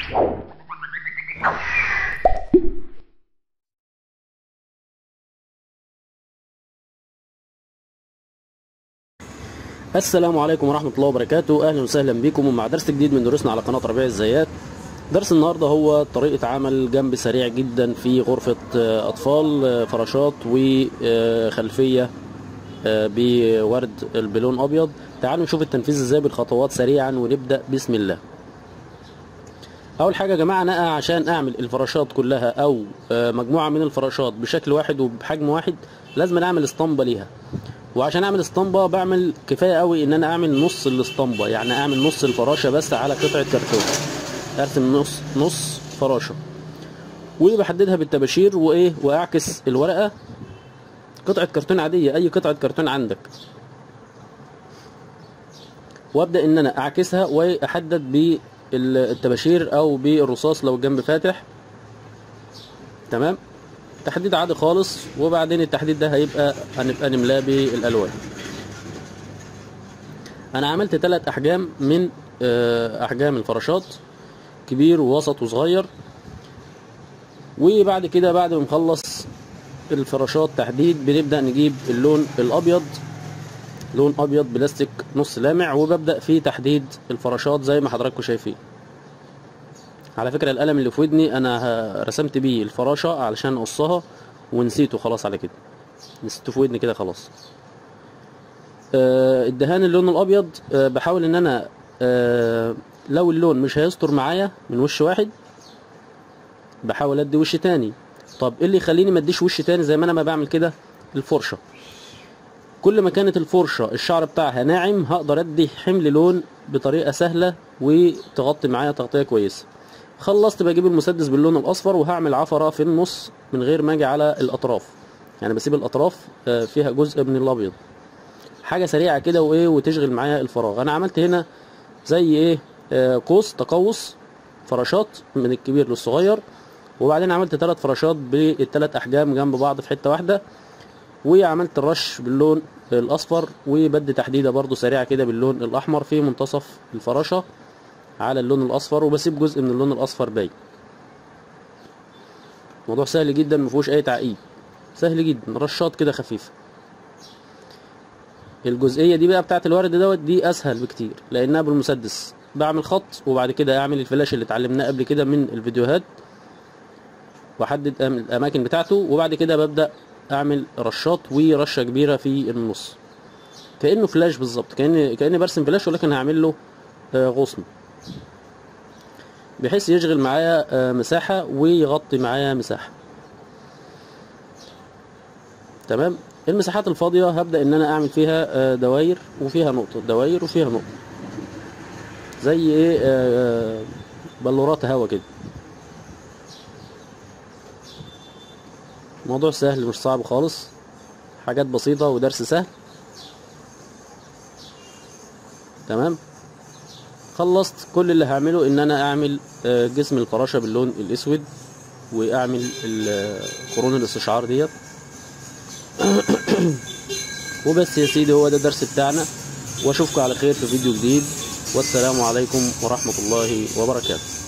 السلام عليكم ورحمة الله وبركاته أهلا وسهلا بكم ومع درس جديد من دروسنا على قناة ربيع الزيات درس النهاردة هو طريقة عمل جنب سريع جدا في غرفة آه، أطفال آه، فراشات وخلفية بورد بلون أبيض تعالوا نشوف التنفيذ ازاي بالخطوات سريعا ونبدأ بسم الله أول حاجة يا جماعة أنا عشان أعمل الفراشات كلها أو آه، مجموعة من الفراشات بشكل واحد وبحجم واحد لازم أعمل اسطمبة ليها وعشان اعمل اسطمبه بعمل كفايه قوي ان انا اعمل نص الاسطمبه يعني اعمل نص الفراشه بس على قطعه كرتون ارسم نص نص فراشه وبحددها بالطباشير وايه واعكس الورقه قطعه كرتون عاديه اي قطعه كرتون عندك وابدا ان انا اعكسها واحدد بالطباشير او بالرصاص لو الجنب فاتح تمام تحديد عادي خالص وبعدين التحديد ده هيبقى هنبقى نملاه بالالوان انا عملت ثلاث احجام من آه، احجام الفراشات كبير ووسط وصغير وبعد كده بعد ما نخلص الفراشات تحديد بنبدا نجيب اللون الابيض لون ابيض بلاستيك نص لامع وببدا في تحديد الفراشات زي ما حضراتكم شايفين على فكرة القلم اللي في ودني انا ه- رسمت بيه الفراشة علشان اقصها ونسيته خلاص على كده نسيته في ودني كده خلاص آه، الدهان اللون الابيض آه، بحاول ان انا آه، لو اللون مش هيستر معايا من وش واحد بحاول ادي وش تاني طب ايه اللي يخليني ما اديش وش تاني زي ما انا ما بعمل كده الفرشه كل ما كانت الفرشه الشعر بتاعها ناعم هقدر ادي حمل لون بطريقه سهله وتغطي معايا تغطيه كويسه خلصت بجيب المسدس باللون الاصفر وهعمل عفره في النص من غير ما اجي على الاطراف يعني بسيب الاطراف آه، فيها جزء من الابيض حاجه سريعه كده وايه وتشغل معايا الفراغ انا عملت هنا زي ايه آه، قوس تقوس فراشات من الكبير للصغير وبعدين عملت ثلاث فراشات بالثلاث احجام جنب بعض في حته واحده وعملت الرش باللون الاصفر وبدي تحديده برضو سريعه كده باللون الاحمر في منتصف الفراشه على اللون الاصفر وبسيب جزء من اللون الاصفر باين موضوع سهل جدا مفيهوش اي تعقيد سهل جدا رشات كده خفيفه الجزئيه دي بقى بتاعت الورد دوت دي اسهل بكتير لانها بالمسدس بعمل خط وبعد كده اعمل الفلاش اللي اتعلمناه قبل كده من الفيديوهات واحدد أم- الاماكن بتاعته وبعد كده ببدا اعمل رشات ورشه كبيره في النص كانه فلاش بالظبط كاني كاني برسم فلاش ولكن هعمل له آه، غصن بحيث يشغل معايا آه، مساحه ويغطي معايا مساحه تمام المساحات الفاضيه هبدا ان انا اعمل فيها آه، دواير وفيها نقطه دواير وفيها نقطه زي ايه آه، بلورات هوا كده موضوع سهل مش صعب خالص حاجات بسيطة ودرس سهل تمام خلصت كل اللي هعمله ان انا اعمل آه، جسم الفراشة باللون الاسود واعمل ال- قرون الاستشعار ديت وبس يا سيدي هو ده الدرس بتاعنا واشوفكم على خير في فيديو جديد والسلام عليكم ورحمة الله وبركاته